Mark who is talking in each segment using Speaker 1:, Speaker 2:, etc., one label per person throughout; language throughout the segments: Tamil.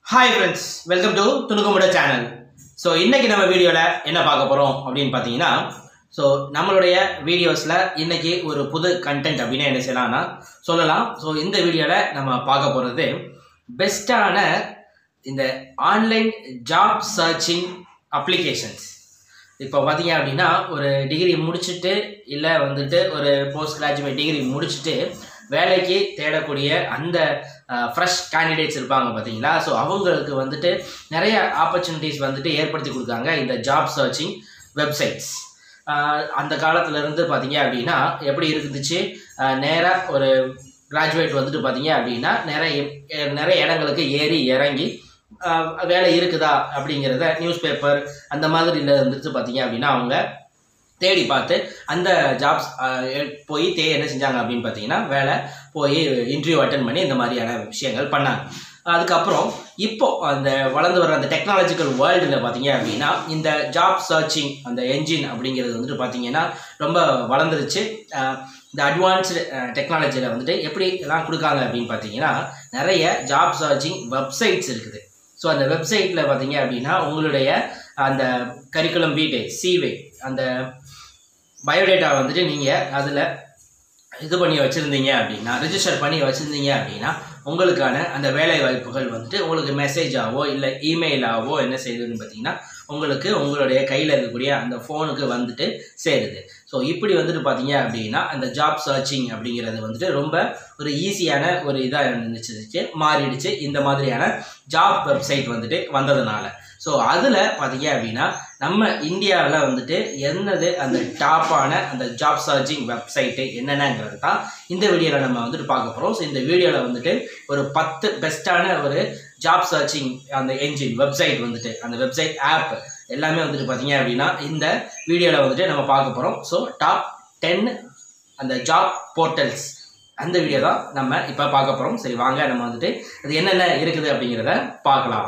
Speaker 1: ஹாய் ஃப்ரெண்ட்ஸ் வெல்கம் டு துணுக்குமுட சேனல் ஸோ இன்னைக்கு நம்ம வீடியோவில் என்ன பார்க்க போகிறோம் அப்படின்னு பார்த்தீங்கன்னா ஸோ நம்மளுடைய வீடியோஸில் இன்னைக்கு ஒரு புது கண்டென்ட் அப்படின்னு என்ன செய்யலாம்னா சொல்லலாம் ஸோ இந்த வீடியோவில் நம்ம பார்க்க போகிறது பெஸ்ட்டான இந்த ஆன்லைன் ஜாப் சர்ச்சிங் அப்ளிகேஷன்ஸ் இப்போ பார்த்தீங்க அப்படின்னா ஒரு டிகிரி முடிச்சுட்டு இல்லை வந்துட்டு ஒரு போஸ்ட் கிராஜுவேட் டிகிரி முடிச்சுட்டு வேலைக்கு தேடக்கூடிய அந்த ஃப்ரெஷ் கேண்டிடேட்ஸ் இருப்பாங்க பார்த்தீங்களா ஸோ அவங்களுக்கு வந்துட்டு நிறைய ஆப்பர்ச்சுனிட்டிஸ் வந்துட்டு ஏற்படுத்தி கொடுக்காங்க இந்த ஜாப் சர்ச்சிங் வெப்சைட்ஸ் அந்த காலத்துல இருந்து பார்த்தீங்க அப்படின்னா எப்படி இருந்துச்சு நேராக ஒரு கிராஜுவேட் வந்துட்டு பார்த்தீங்க அப்படின்னா நிறைய நிறைய இடங்களுக்கு ஏறி இறங்கி ஆஹ் வேலை இருக்குதா அப்படிங்கிறத நியூஸ் பேப்பர் அந்த மாதிரில இருந்துட்டு பார்த்தீங்க அப்படின்னா அவங்க தேடி பார்த்து அந்த ஜாப்ஸ் போய் தே என்ன செஞ்சாங்க அப்படின்னு பார்த்தீங்கன்னா வேலை போய் இன்டர்வியூ அட்டன் பண்ணி இந்த மாதிரியான விஷயங்கள் பண்ணாங்க அதுக்கப்புறம் இப்போ அந்த வளர்ந்து வர அந்த டெக்னாலஜிக்கல் வேர்ல்டில் பார்த்தீங்க அப்படின்னா இந்த ஜாப் சர்ச்சிங் அந்த என்ஜின் அப்படிங்கிறது வந்துட்டு பார்த்தீங்கன்னா ரொம்ப வளர்ந்துருச்சு ஆஹ் இந்த அட்வான்ஸ்டு டெக்னாலஜியில் வந்துட்டு எப்படி எல்லாம் கொடுக்காங்க அப்படின்னு பார்த்தீங்கன்னா நிறைய ஜாப் சர்ச்சிங் வெப்சைட்ஸ் இருக்குது ஸோ அந்த வெப்சைட்டில் பார்த்தீங்க அப்படின்னா உங்களுடைய அந்த கரிக்குலம் வீட்டு சிவே அந்த பயோடேட்டா வந்துட்டு நீங்கள் அதில் இது பண்ணி வச்சுருந்தீங்க அப்படின்னா ரிஜிஸ்டர் பண்ணி வச்சுருந்தீங்க அப்படின்னா உங்களுக்கான அந்த வேலை வாய்ப்புகள் வந்துட்டு உங்களுக்கு மெசேஜாவோ இல்லை இமெயிலாவோ என்ன செய்யுதுன்னு பார்த்தீங்கன்னா உங்களுக்கு உங்களுடைய கையில் இருக்கக்கூடிய அந்த ஃபோனுக்கு வந்துட்டு சேருது ஸோ இப்படி வந்துட்டு பார்த்தீங்க அப்படின்னா அந்த ஜாப் சர்ச்சிங் அப்படிங்கிறது வந்துட்டு ரொம்ப ஒரு ஈஸியான ஒரு இதாக இருந்துச்சு மாறிடுச்சு இந்த மாதிரியான ஜாப் வெப்சைட் வந்துட்டு வந்ததுனால ஸோ அதில் பார்த்தீங்க அப்படின்னா நம்ம இந்தியாவில் வந்துட்டு என்னது அந்த டாப்பான அந்த ஜாப் சர்ச்சிங் வெப்சைட்டு என்னென்னங்கிறது தான் இந்த வீடியோவில் நம்ம வந்துட்டு பார்க்க போகிறோம் ஸோ இந்த வீடியோவில் வந்துட்டு ஒரு பத்து பெஸ்ட்டான ஒரு ஜாப் சர்ச்சிங் அந்த என்ஜின் வெப்சைட் வந்துட்டு அந்த வெப்சைட் ஆப் எல்லாமே வந்துட்டு பார்த்தீங்க அப்படின்னா இந்த வீடியோவில் வந்துட்டு நம்ம பார்க்க போகிறோம் ஸோ டாப் டென் அந்த ஜாப் போர்ட்டல்ஸ் அந்த வீடியோ தான் நம்ம இப்போ பார்க்க போகிறோம் சரி வாங்க நம்ம வந்துட்டு அது என்னென்ன இருக்குது அப்படிங்கிறத பார்க்கலாம்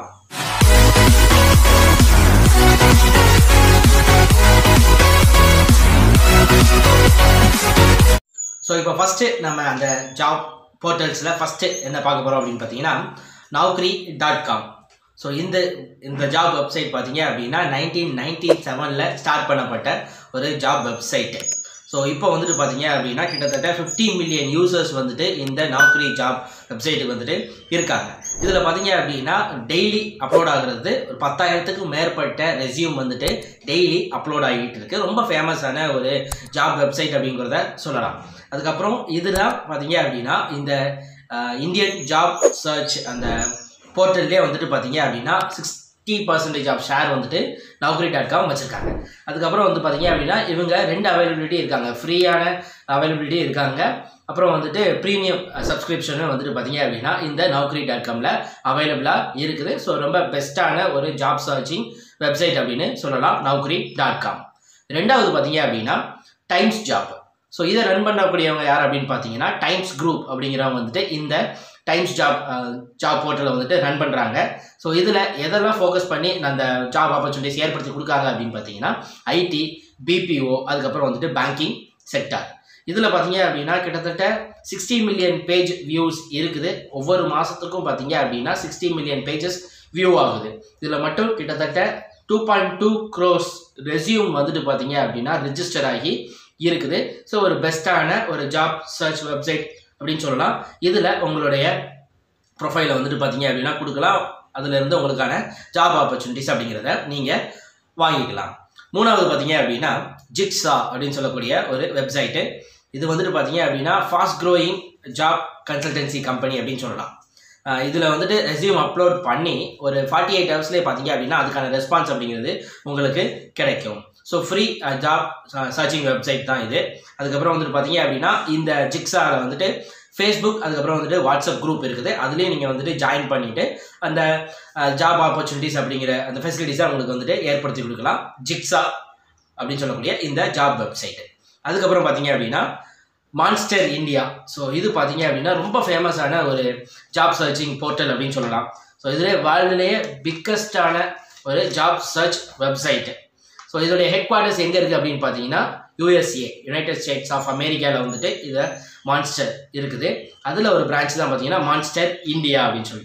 Speaker 1: ஸோ இப்போ ஃபஸ்ட்டு நம்ம அந்த ஜாப் போர்ட்டல்ஸில் ஃபஸ்ட்டு என்ன பார்க்க போகிறோம் அப்படின்னு பார்த்தீங்கன்னா நௌக்ரி டாட் காம் ஸோ இந்த இந்த ஜாப் வெப்சைட் பார்த்தீங்க அப்படின்னா நைன்டீன் நைன்டி செவனில் ஸ்டார்ட் பண்ணப்பட்ட ஒரு ஜாப் வெப்சைட்டு ஸோ இப்போ வந்துட்டு பார்த்தீங்க அப்படின்னா கிட்டத்தட்ட ஃபிஃப்டி மில்லியன் யூசர்ஸ் வந்துட்டு இந்த நௌக்ரி ஜாப் வெப்சைட்டுக்கு வந்துட்டு இருக்காங்க இதில் பார்த்தீங்க அப்படின்னா டெய்லி அப்லோட் ஆகுறது ஒரு பத்தாயிரத்துக்கும் மேற்பட்ட ரெசியூம் வந்துட்டு டெய்லி அப்லோட் ஆகிட்டு இருக்கு ரொம்ப ஃபேமஸான ஒரு ஜாப் வெப்சைட் அப்படிங்கிறத சொல்லலாம் அதுக்கப்புறம் இதுதான் பார்த்தீங்க அப்படின்னா இந்த இந்தியன் ஜாப் சர்ச் அந்த போர்ட்டல்லே வந்துட்டு பார்த்தீங்க அப்படின்னா சிக்ஸ்டி பர்சன்டேஜ் ஆஃப் ஷேர் வந்துட்டு நௌக்கரி டாட் காம் வச்சுருக்காங்க அதுக்கப்புறம் வந்து பார்த்தீங்க அப்படின்னா இவங்க ரெண்டு அவைலபிலிட்டி இருக்காங்க ஃப்ரீயான அவைலபிலிட்டி இருக்காங்க அப்புறம் வந்துட்டு ப்ரீமியம் சப்ஸ்கிரிப்ஷனும் வந்துட்டு பார்த்தீங்க அப்படின்னா இந்த நௌக்கரி டாட் காமில் அவைலபிளாக இருக்குது ஸோ ரொம்ப பெஸ்ட்டான ஒரு ஜாப் சர்ச்சிங் வெப்சைட் அப்படின்னு சொல்லலாம் நௌக்கரி டாட் காம் ரெண்டாவது பார்த்தீங்க அப்படின்னா டைம்ஸ் ஜாப் ஸோ இதை ரன் பண்ணக்கூடியவங்க யார் அப்படின்னு பார்த்தீங்கன்னா டைம்ஸ் குரூப் அப்படிங்கிறவங்க வந்துட்டு இந்த டைம்ஸ் ஜாப் ஜாப் போர்ட்டலை வந்துட்டு ரன் பண்ணுறாங்க ஸோ இதில் எதெல்லாம் ஃபோக்கஸ் பண்ணி அந்த ஜாப் ஆப்பர்ச்சுனிட்டிஸ் ஏற்படுத்தி கொடுக்காங்க அப்படின்னு பார்த்தீங்கன்னா ஐடி பிபிஓ அதுக்கப்புறம் வந்துட்டு பேங்கிங் செக்டார் இதில் பார்த்தீங்க அப்படின்னா கிட்டத்தட்ட சிக்ஸ்டி மில்லியன் பேஜ் வியூஸ் இருக்குது ஒவ்வொரு மாதத்துக்கும் பார்த்தீங்க அப்படின்னா சிக்ஸ்டி மில்லியன் பேஜஸ் வியூ ஆகுது இதில் மட்டும் கிட்டத்தட்ட two point two crores resume வந்துட்டு பார்த்தீங்க அப்படின்னா ரிஜிஸ்டர் ஆகி இருக்குது ஸோ ஒரு பெஸ்ட்டான ஒரு ஜாப் சர்ச் வெப்சைட் அப்படின்னு சொல்லலாம் இதில் உங்களுடைய ப்ரொஃபைலை வந்துட்டு பார்த்தீங்க அப்படின்னா கொடுக்கலாம் அதுலேருந்து உங்களுக்கான ஜாப் ஆப்பர்ச்சுனிட்டிஸ் அப்படிங்கிறத நீங்கள் வாங்கிக்கலாம் மூணாவது பார்த்தீங்க அப்படின்னா ஜிக்ஸா அப்படின்னு சொல்லக்கூடிய ஒரு வெப்சைட்டு இது வந்துட்டு பார்த்தீங்க அப்படின்னா fast growing job consultancy company அப்படின்னு சொல்லலாம் இதில் வந்துட்டு ரெசியூம் அப்லோட் பண்ணி ஒரு ஃபார்ட்டி எயிட் ஹவர்ஸ்லேயே பார்த்தீங்க அப்படின்னா அதுக்கான ரெஸ்பான்ஸ் அப்படிங்கிறது உங்களுக்கு கிடைக்கும் so free job searching website தான் இது அதுக்கப்புறம் வந்துட்டு பார்த்தீங்க அப்படின்னா இந்த ஜிக்ஸாவில் வந்துட்டு ஃபேஸ்புக் அதுக்கப்புறம் வந்துட்டு வாட்ஸ்அப் குரூப் இருக்குது அதுலேயும் நீங்கள் வந்துட்டு ஜாயின் பண்ணிவிட்டு அந்த ஜாப் ஆப்பர்ச்சுனிட்டிஸ் அப்படிங்கிற அந்த ஃபெசிலிட்டிஸை உங்களுக்கு வந்துட்டு ஏற்படுத்தி கொடுக்கலாம் ஜிக்ஸா அப்படின்னு சொல்லக்கூடிய இந்த ஜாப் வெப்சைட் அதுக்கப்புறம் பார்த்தீங்க அப்படின்னா மான்ஸ்டர் இந்தியா ஸோ இது பார்த்தீங்க அப்படின்னா ரொம்ப ஃபேமஸான ஒரு ஜாப் சர்ச்சிங் போர்ட்டல் அப்படின்னு சொல்லலாம் ஸோ இதில் வேர்ல்டுலேயே பிக்கஸ்டான ஒரு ஜாப் சர்ச் வெப்சைட்டு ஸோ இதோடைய ஹெட் குவார்ட்டர்ஸ் எங்கே இருக்குது அப்படின்னு பார்த்தீங்கன்னா யூஎஸ்ஏ யுனைடெட் ஸ்டேட்ஸ் ஆஃப் அமெரிக்காவில் வந்துட்டு இதை மான்ஸ்டர் இருக்குது அதில் ஒரு பிரான்ச் தான் பார்த்தீங்கன்னா மான்ஸ்டர் இந்தியா அப்படின்னு சொல்லிட்டு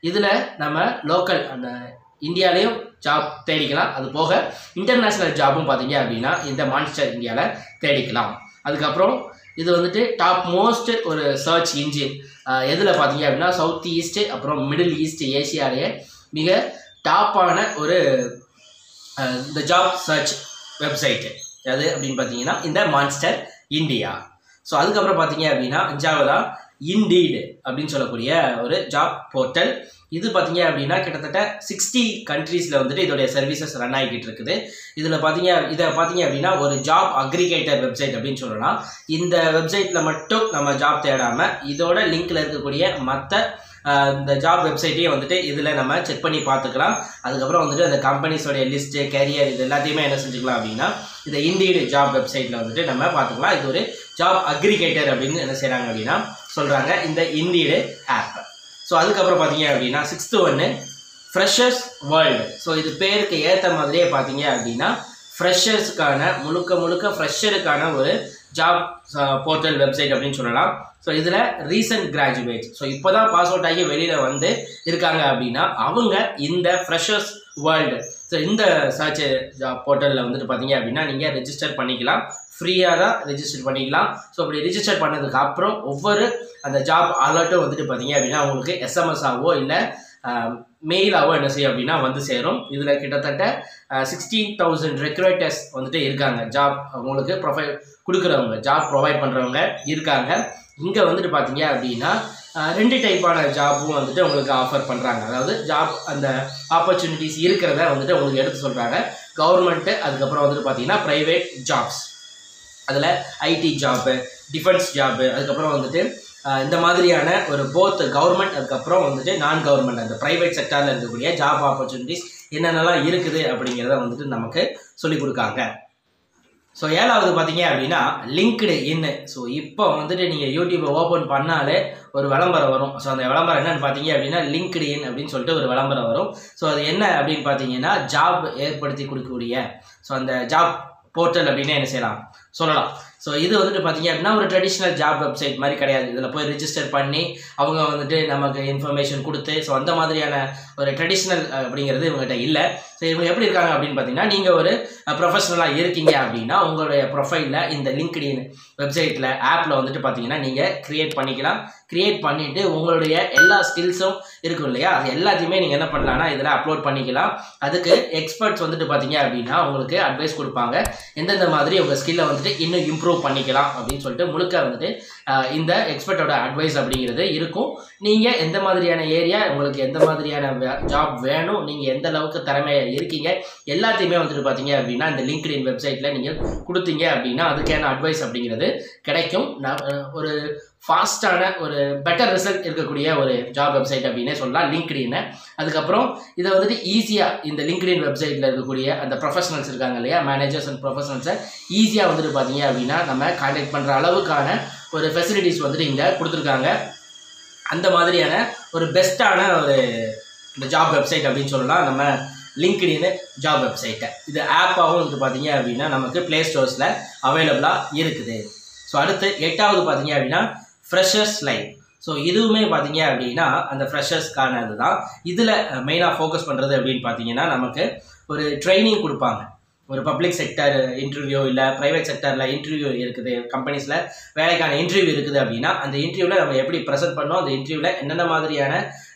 Speaker 1: இதில் நம்ம லோக்கல் அந்த இந்தியாலேயும் ஜாப் தேடிக்கலாம் அது போக இன்டர்நேஷ்னல் ஜாப்பும் பார்த்தீங்க அப்படின்னா இந்த மான்ஸ்டர் இந்தியாவில் தேடிக்கலாம் அதுக்கப்புறம் இது வந்துட்டு டாப் மோஸ்ட் ஒரு சர்ச் இன்ஜின் எதில் பார்த்தீங்க அப்படின்னா சவுத் ஈஸ்ட் அப்புறம் மிடில் ஈஸ்ட் ஏசியாலேயே மிக டாப்பான ஒரு அஹ், இந்த ஜாப் சர்ச் வெப்சைட்டு அது அப்படின்னு பார்த்தீங்கன்னா இந்த மான்ஸ்டர் இந்தியா ஸோ அதுக்கப்புறம் பார்த்தீங்க அப்படின்னா அஞ்சாவதா இண்டீடு அப்படின்னு சொல்லக்கூடிய ஒரு ஜாப் போர்ட்டல் இது பார்த்தீங்க அப்படின்னா கிட்டத்தட்ட சிக்ஸ்டி கண்ட்ரீஸில் வந்துட்டு இதோடைய சர்வீசஸ் ரன் ஆகிக்கிட்டு இருக்குது இதில் பார்த்தீங்க இதை பார்த்தீங்க அப்படின்னா ஒரு ஜாப் அக்ரிகேட்டர் வெப்சைட் அப்படின்னு சொல்லலாம் இந்த வெப்சைட்டில் மட்டும் நம்ம ஜாப் தேடாமல் இதோட லிங்க்ல இருக்கக்கூடிய மற்ற இந்த ஜாப் வெப்சைட்டையும் வந்துட்டு இதில் நம்ம செக் பண்ணி பார்த்துக்கலாம் அதுக்கப்புறம் வந்துட்டு அந்த கம்பெனிஸோடைய லிஸ்ட்டு கேரியர் இது எல்லாத்தையுமே என்ன செஞ்சுக்கலாம் அப்படின்னா இந்த இண்டீடு ஜாப் வெப்சைட்டில் வந்துட்டு நம்ம பார்த்துக்கலாம் இது ஒரு ஜாப் அக்ரிகேட்டர் அப்படின்னு என்ன செய்கிறாங்க அப்படின்னா சொல்கிறாங்க இந்த இண்டீடு ஆப் ஸோ அதுக்கப்புறம் பார்த்தீங்க அப்படின்னா சிக்ஸ்த்து ஒன்று ஃப்ரெஷர்ஸ் வேர்ல்டு ஸோ இது பேருக்கு ஏற்ற மாதிரியே பார்த்தீங்க அப்படின்னா ஃப்ரெஷர்ஸுக்கான முழுக்க முழுக்க ஃப்ரெஷருக்கான ஒரு ஜாப் போர்ட்டல் வெப்சைட் அப்படின்னு சொல்லலாம் ஸோ இதில் ரீசன்ட் கிராஜுவேட் ஸோ இப்போ தான் பாஸ் அவுட் ஆகி வெளியில் வந்து இருக்காங்க அப்படின்னா அவங்க இந்த ஃப்ரெஷர்ஸ் வேர்ல்டு ஸோ இந்த சர்ச் ஜாப் போர்ட்டலில் வந்துட்டு பார்த்தீங்க அப்படின்னா நீங்கள் ரெஜிஸ்டர் பண்ணிக்கலாம் ஃப்ரீயாக தான் ரெஜிஸ்டர் பண்ணிக்கலாம் ஸோ அப்படி ரெஜிஸ்டர் பண்ணதுக்கு அப்புறம் ஒவ்வொரு அந்த ஜாப் அலர்ட்டும் வந்துட்டு பார்த்தீங்க அப்படின்னா உங்களுக்கு எஸ்எம்எஸ் ஆவோ இல்லை மெயிலாவோ என்ன செய்யும் அப்படின்னா வந்து சேரும் இதில் கிட்டத்தட்ட சிக்ஸ்டீன் தௌசண்ட் ரெக்ரூட்டர்ஸ் வந்துட்டு இருக்காங்க ஜாப் உங்களுக்கு ப்ரொஃபைல் கொடுக்குறவங்க ஜாப் ப்ரொவைட் பண்ணுறவங்க இருக்காங்க இங்கே வந்துட்டு பார்த்தீங்க அப்படின்னா அஹ், ரெண்டு டைப்பான ஜாப்பும் வந்துட்டு உங்களுக்கு ஆஃபர் பண்ணுறாங்க அதாவது ஜாப் அந்த ஆப்பர்ச்சுனிட்டிஸ் இருக்கிறத வந்துட்டு உங்களுக்கு எடுத்து சொல்கிறாங்க கவர்மெண்ட்டு அதுக்கப்புறம் வந்துட்டு பார்த்தீங்கன்னா ப்ரைவேட் ஜாப்ஸ் அதில் ஐடி ஜாப்பு டிஃபென்ஸ் ஜாப்பு அதுக்கப்புறம் வந்துட்டு அஹ், இந்த மாதிரியான ஒரு போத் கவர்மெண்ட் அதுக்கப்புறம் வந்துட்டு நான் கவர்மெண்ட் அந்த ப்ரைவேட் செக்டாரில் இருக்கக்கூடிய ஜாப் ஆப்பர்ச்சுனிட்டிஸ் என்னென்னலாம் இருக்குது அப்படிங்கிறத வந்துட்டு நமக்கு சொல்லிக் கொடுக்காங்க ஸோ ஏழாவது பார்த்தீங்க அப்படின்னா லிங்க்டு இன் ஸோ இப்போ வந்துட்டு நீங்கள் யூடியூப்பை ஓப்பன் பண்ணாலே ஒரு விளம்பரம் வரும் ஸோ அந்த விளம்பரம் என்னன்னு பார்த்தீங்க அப்படின்னா லிங்க்டு இன் அப்படின்னு சொல்லிட்டு ஒரு விளம்பரம் வரும் ஸோ அது என்ன அப்படின்னு பார்த்தீங்கன்னா ஜாப் ஏற்படுத்தி கொடுக்கக்கூடிய ஸோ அந்த ஜாப் போர்ட்டல் அப்படின்னு என்ன செய்யலாம் சொல்லலாம் ஸோ இது வந்துட்டு பார்த்தீங்க அப்படின்னா ஒரு ட்ரெடிஷ்னல் ஜாப் வெப்சைட் மாதிரி கிடையாது இதில் போய் ரிஜிஸ்டர் பண்ணி அவங்க வந்துட்டு நமக்கு இன்ஃபர்மேஷன் கொடுத்து ஸோ அந்த மாதிரியான ஒரு ட்ரெடிஷ்னல் அப்படிங்கிறது இவங்ககிட்ட இல்லை ஸோ இவங்க எப்படி இருக்காங்க அப்படின்னு பார்த்தீங்கன்னா நீங்கள் ஒரு ப்ரொஃபஷனலாக இருக்கீங்க அப்படின்னா உங்களுடைய ப்ரொஃபைலில் இந்த லிங்க்டின் வெப்சைட்டில் ஆப்பில் வந்துட்டு பார்த்தீங்கன்னா நீங்கள் க்ரியேட் பண்ணிக்கலாம் க்ரியேட் பண்ணிவிட்டு உங்களுடைய எல்லா ஸ்கில்ஸும் இருக்கும் இல்லையா அது எல்லாத்தையுமே நீங்கள் என்ன பண்ணலாம்னா இதில் அப்லோட் பண்ணிக்கலாம் அதுக்கு எக்ஸ்பர்ட்ஸ் வந்துட்டு பார்த்தீங்க அப்படின்னா உங்களுக்கு அட்வைஸ் கொடுப்பாங்க எந்தெந்த மாதிரி உங்கள் ஸ்கில்லை வந்துட்டு இன்னும் இம்ப்ரூவ் பண்ணிக்கலாம் அப்படின்னு சொல்லிட்டு முழுக்க வந்துட்டு ஆஹ், இந்த எக்ஸ்பர்ட்டோட அட்வைஸ் அப்படிங்கிறது இருக்கும் நீங்கள் எந்த மாதிரியான ஏரியா உங்களுக்கு எந்த மாதிரியான ஜாப் வேணும் நீங்கள் எந்த அளவுக்கு திறமையாக இருக்கீங்க எல்லாத்தையுமே வந்துட்டு பார்த்தீங்க அப்படின்னா இந்த லிங்க்டின் வெப்சைட்டில் நீங்கள் கொடுத்தீங்க அப்படின்னா அதுக்கான அட்வைஸ் அப்படிங்கிறது கிடைக்கும் நான், அஹ், ஒரு ஃபாஸ்ட்டான ஒரு பெட்டர் ரிசல்ட் இருக்கக்கூடிய ஒரு ஜாப் வெப்சைட் அப்படின்னே சொல்லலாம் லிங்க்டின்னு அதுக்கப்புறம் இதை வந்துட்டு ஈஸியாக இந்த லிங்க்டின் வெப்சைட்டில் இருக்கக்கூடிய அந்த ப்ரொஃபஷனல்ஸ் இருக்காங்க இல்லையா மேனேஜர்ஸ் அண்ட் ப்ரொஃபஷனல்ஸை ஈஸியாக வந்துட்டு பார்த்தீங்க அப்படின்னா நம்ம கான்டாக்ட் பண்ணுற அளவுக்கான ஒரு ஃபெசிலிட்டிஸ் வந்துட்டு இங்கே கொடுத்துருக்காங்க அந்த மாதிரியான ஒரு பெஸ்ட்டான ஒரு இந்த ஜாப் வெப்சைட் அப்படின்னு சொல்லலாம் நம்ம லிங்க்டின் ஜாப் வெப்சைட்டை இது ஆப்பாகவும் வந்து பார்த்தீங்க அப்படின்னா நமக்கு ப்ளே ஸ்டோர்ஸில் அவைலபிளாக இருக்குது ஸோ அடுத்து எட்டாவது பார்த்தீங்க அப்படின்னா ஃப்ரெஷர்ஸ் லைவ் ஸோ இதுவுமே பார்த்தீங்க அப்படின்னா அந்த ஃப்ரெஷர்ஸ்க்கானது தான் இதில் மெயினாக ஃபோக்கஸ் பண்ணுறது அப்படின்னு பார்த்தீங்கன்னா நமக்கு ஒரு ட்ரைனிங் கொடுப்பாங்க ஒரு பப்ளிக் செக்டர் இன்டர்வியூ இல்லை ப்ரைவேட் செக்டரில் இன்டர்வியூ இருக்குது கம்பெனிஸில் வேலைக்கான இன்டர்வியூ இருக்குது அப்படின்னா அந்த இன்டர்வியூவில் நம்ம எப்படி ப்ரெசென்ட் பண்ணோம் அந்த இன்டர்வியூவில் என்னென்ன மாதிரியான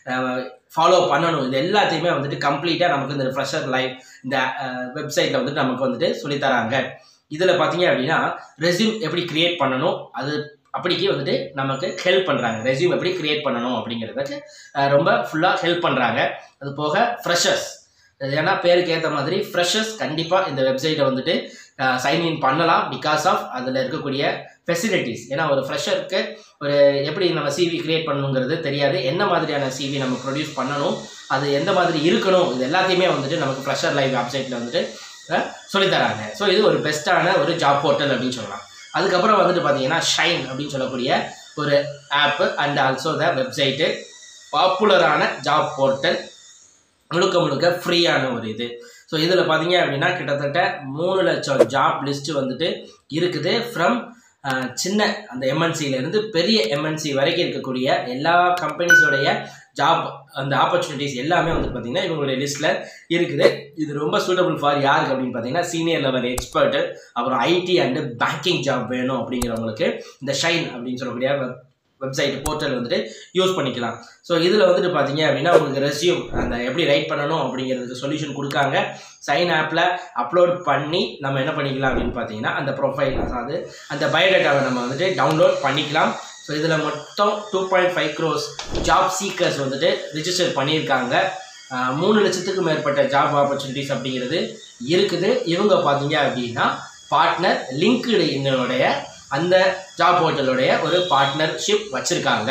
Speaker 1: ஃபாலோ பண்ணணும் இது எல்லாத்தையுமே வந்துட்டு கம்ப்ளீட்டாக நமக்கு இந்த ஃப்ரெஷர் லைவ் இந்த வெப்சைட்டில் வந்துட்டு நமக்கு வந்துட்டு சொல்லித்தராங்க இதில் பார்த்தீங்க அப்படின்னா ரெஸ்யூம் எப்படி கிரியேட் பண்ணணும் அது அப்படிக்கு வந்துட்டு நமக்கு ஹெல்ப் பண்ணுறாங்க ரெஸ்யூம் எப்படி கிரியேட் பண்ணணும் அப்படிங்கிறதுக்கு அஹ், ரொம்ப ஃபுல்லாக ஹெல்ப் பண்ணுறாங்க அது போக ஃப்ரெஷர்ஸ் ஏன்னா பேருக்கு ஏற்ற மாதிரி ஃப்ரெஷர்ஸ் கண்டிப்பாக இந்த வெப்சைட்டை வந்துட்டு சைன்இன் பண்ணலாம் பிகாஸ் ஆஃப் அதில் இருக்கக்கூடிய ஃபெசிலிட்டிஸ் ஏன்னா ஒரு ஃப்ரெஷருக்கு ஒரு எப்படி நம்ம சிவி கிரியேட் பண்ணணுங்கிறது தெரியாது என்ன மாதிரியான சிவி நம்ம ப்ரொடியூஸ் பண்ணணும் அது எந்த மாதிரி இருக்கணும் இது எல்லாத்தையுமே வந்துட்டு நமக்கு ஃப்ரெஷர் லைவ் வெப்சைட்டில் வந்துட்டு அஹ், சொல்லித்தராங்க ஸோ இது ஒரு பெஸ்ட்டான ஒரு ஜாப் போர்ட்டல் அப்படின்னு சொல்லலாம் அதுக்கப்புறம் வந்துட்டு பார்த்தீங்கன்னா ஷைன் அப்படின்னு சொல்லக்கூடிய ஒரு app and also the website பாப்புலரான ஜாப் போர்ட்டல் முழுக்க முழுக்க ஃப்ரீயான ஒரு இது ஸோ இதில் பார்த்தீங்க அப்படின்னா கிட்டத்தட்ட மூணு லட்சம் ஜாப் லிஸ்ட்டு வந்துட்டு இருக்குது ஃப்ரம் சின்ன அந்த MNC ல இருந்து பெரிய எம்என்சி வரைக்கும் இருக்கக்கூடிய எல்லா கம்பெனிஸோடைய ஜாப் அந்த ஆப்பர்ச்சுனிட்டிஸ் எல்லாமே வந்து பார்த்தீங்கன்னா இவங்களுடைய லிஸ்ட்டில் இருக்குது இது ரொம்ப சூட்டபிள் ஃபார் யாருக்கு அப்படின்னு பார்த்தீங்கன்னா சீனியர் லெவல் எக்ஸ்பர்ட்டு அப்புறம் ஐடி அண்டு பேங்கிங் ஜாப் வேணும் அப்படிங்கிறவங்களுக்கு இந்த ஷைன் அப்படின்னு சொல்லக்கூடிய வெப் வெப்சைட் போர்ட்டல் வந்துட்டு யூஸ் பண்ணிக்கலாம் ஸோ இதில் வந்துட்டு பார்த்தீங்க அப்படின்னா உங்களுக்கு ரெஸ்யூம் அந்த எப்படி ரைட் பண்ணணும் அப்படிங்கிறதுக்கு சொல்யூஷன் கொடுக்காங்க சைன் ஆப்பில் அப்லோட் பண்ணி நம்ம என்ன பண்ணிக்கலாம் அப்படின்னு பார்த்தீங்கன்னா அந்த ப்ரொஃபைல் அதாவது அந்த பயோடேட்டாவை நம்ம வந்துட்டு டவுன்லோட் பண்ணிக்கலாம் ஸோ இதில் மொத்தம் two point five crores job seekers வந்துட்டு ரிஜிஸ்டர் பண்ணியிருக்காங்க ஆஹ் மூணு லட்சத்துக்கு மேற்பட்ட ஜாப் ஆப்பர்ச்சுனிட்டிஸ் அப்படிங்கிறது இருக்குது இவங்க பார்த்தீங்க அப்படின்னா பார்ட்னர் லிங்க்டு இன்னுடைய அந்த ஜாப் போர்ட்டலுடைய ஒரு பார்ட்னர்ஷிப் வச்சுருக்காங்க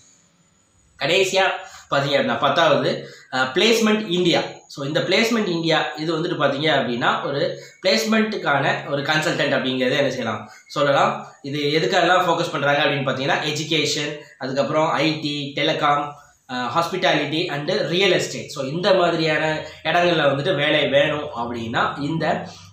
Speaker 1: கடைசியாக பார்த்தீங்க அப்படின்னா பத்தாவது பிளேஸ்மெண்ட் இந்தியா ஸோ இந்த பிளேஸ்மெண்ட் இந்தியா இது வந்துட்டு பார்த்தீங்க அப்படின்னா ஒரு பிளேஸ்மெண்ட்டுக்கான ஒரு கன்சல்டன்ட் அப்படிங்கிறத என்ன செய்யலாம் சொல்லலாம் இது எதுக்கெல்லாம் ஃபோக்கஸ் பண்ணுறாங்க அப்படின்னு பார்த்தீங்கன்னா எஜுகேஷன் அதுக்கப்புறம் IT telecom hospitality and real estate so இந்த மாதிரியான இடங்களில் வந்துட்டு வேலை வேணும் அப்படின்னா இந்த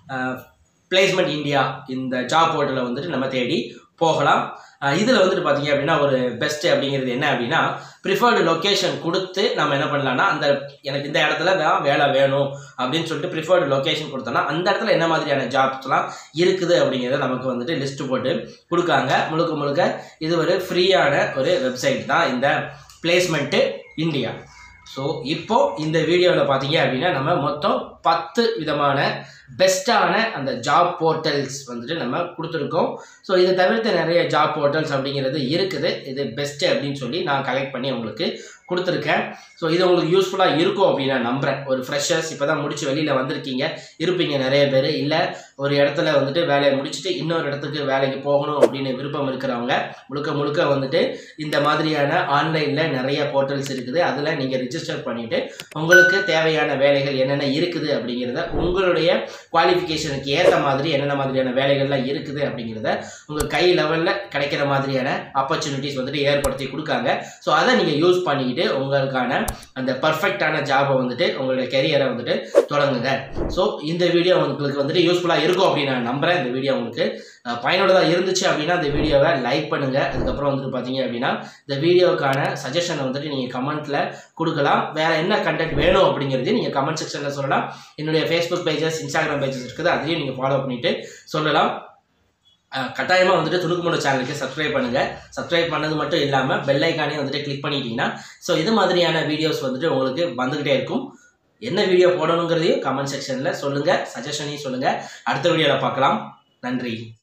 Speaker 1: பிளேஸ்மெண்ட் இந்தியா இந்த ஜாப் போர்ட்டலை வந்துட்டு நம்ம தேடி போகலாம் இதில் வந்துட்டு பார்த்தீங்க அப்படின்னா ஒரு பெஸ்ட் அப்படிங்கிறது என்ன அப்படின்னா ப்ரிஃபர்டு லொக்கேஷன் கொடுத்து நம்ம என்ன பண்ணலாம்னா அந்த எனக்கு இந்த இடத்துல தான் வேலை வேணும் அப்படின்னு சொல்லிட்டு ப்ரிஃபர்டு லொக்கேஷன் கொடுத்தோம்னா அந்த இடத்துல என்ன மாதிரியான ஜாப்ஸ்லாம் இருக்குது அப்படிங்கிறத நமக்கு வந்துட்டு லிஸ்ட் போட்டு கொடுக்காங்க முழுக்க முழுக்க இது ஒரு ஃப்ரீயான ஒரு வெப்சைட் தான் இந்த பிளேஸ்மெண்ட்டு இந்தியா ஸோ இப்போ இந்த வீடியோவில் பார்த்தீங்க அப்படின்னா நம்ம மொத்தம் பத்து விதமான பெஸ்ட்டான அந்த ஜாப் போர்ட்டல்ஸ் வந்துட்டு நம்ம கொடுத்துருக்கோம் ஸோ இதை தவிர்த்து நிறைய ஜாப் போர்ட்டல்ஸ் அப்படிங்கிறது இருக்குது இது பெஸ்ட்டு அப்படின்னு சொல்லி நான் கலெக்ட் பண்ணி உங்களுக்கு கொடுத்துருக்கேன் ஸோ இது உங்களுக்கு யூஸ்ஃபுல்லாக இருக்கும் அப்படின்னு நான் நம்புகிறேன் ஒரு ஃப்ரெஷர்ஸ் இப்போ தான் முடிச்சு வெளியில் வந்திருக்கீங்க இருப்பீங்க நிறைய பேர் இல்லை ஒரு இடத்துல வந்துட்டு வேலையை முடிச்சுட்டு இன்னொரு இடத்துக்கு வேலைக்கு போகணும் அப்படின்னு விருப்பம் இருக்கிறவங்க முழுக்க முழுக்க வந்துட்டு இந்த மாதிரியான ஆன்லைனில் நிறைய போர்ட்டல்ஸ் இருக்குது அதில் நீங்கள் ரிஜிஸ்டர் பண்ணிவிட்டு உங்களுக்கு தேவையான வேலைகள் என்னென்ன இருக்குது அப்படிங்கிறத உங்களுடைய குவாலிஃபிகேஷனுக்கு ஏற்ற மாதிரி என்னென்ன மாதிரியான வேலைகள்லாம் இருக்குது அப்படிங்கிறத உங்கள் கை லெவலில் கிடைக்கிற மாதிரியான ஆப்பர்ச்சுனிட்டிஸ் வந்துட்டு ஏற்படுத்தி கொடுக்காங்க ஸோ அதை நீங்கள் யூஸ் பண்ணிக்கிட்டு உங்களுக்கான அந்த பர்ஃபெக்டான ஜாபை வந்துட்டு உங்களுடைய கெரியரை வந்துட்டு தொடங்குங்க ஸோ இந்த வீடியோ உங்களுக்கு வந்துட்டு யூஸ்ஃபுல்லாக இருக்கும் அப்படின்னு நான் நம்புகிறேன் இந்த வீடியோ உங்களுக்கு பயனுள்ளதாக இருந்துச்சு அப்படின்னா இந்த வீடியோவை லைக் பண்ணுங்கள் அதுக்கப்புறம் வந்துட்டு பார்த்தீங்க அப்படின்னா இந்த வீடியோக்கான சஜஷனை வந்துட்டு நீங்கள் கமெண்ட்டில் கொடுக்கலாம் வேறு என்ன கண்டென்ட் வேணும் அப்படிங்கிறதையும் நீங்கள் கமெண்ட் செக்ஷனில் சொல்லலாம் என்னுடைய ஃபேஸ்புக் பேஜஸ் இன்ஸ்டாகிராம் பேஜஸ் இருக்குது அதையும் நீங்கள் ஃபாலோ பண்ணிவிட்டு சொல்லலாம் கட்டாயமாக வந்துட்டு துணுக்குமுட சேனலுக்கு சப்ஸ்கிரைப் பண்ணுங்கள் சப்ஸ்கிரைப் பண்ணது மட்டும் இல்லாமல் பெல் ஐக்கானே வந்துட்டு கிளிக் பண்ணிட்டீங்கன்னா ஸோ இது மாதிரியான வீடியோஸ் வந்துட்டு உங்களுக்கு வந்துக்கிட்டே இருக்கும் என்ன வீடியோ போடணுங்கிறதையும் கமெண்ட் செக்ஷனில் சொல்லுங்கள் சஜஷனையும் சொல்லுங்கள் அடுத்த வீடியோவில் பார்க்கலாம் நன்றி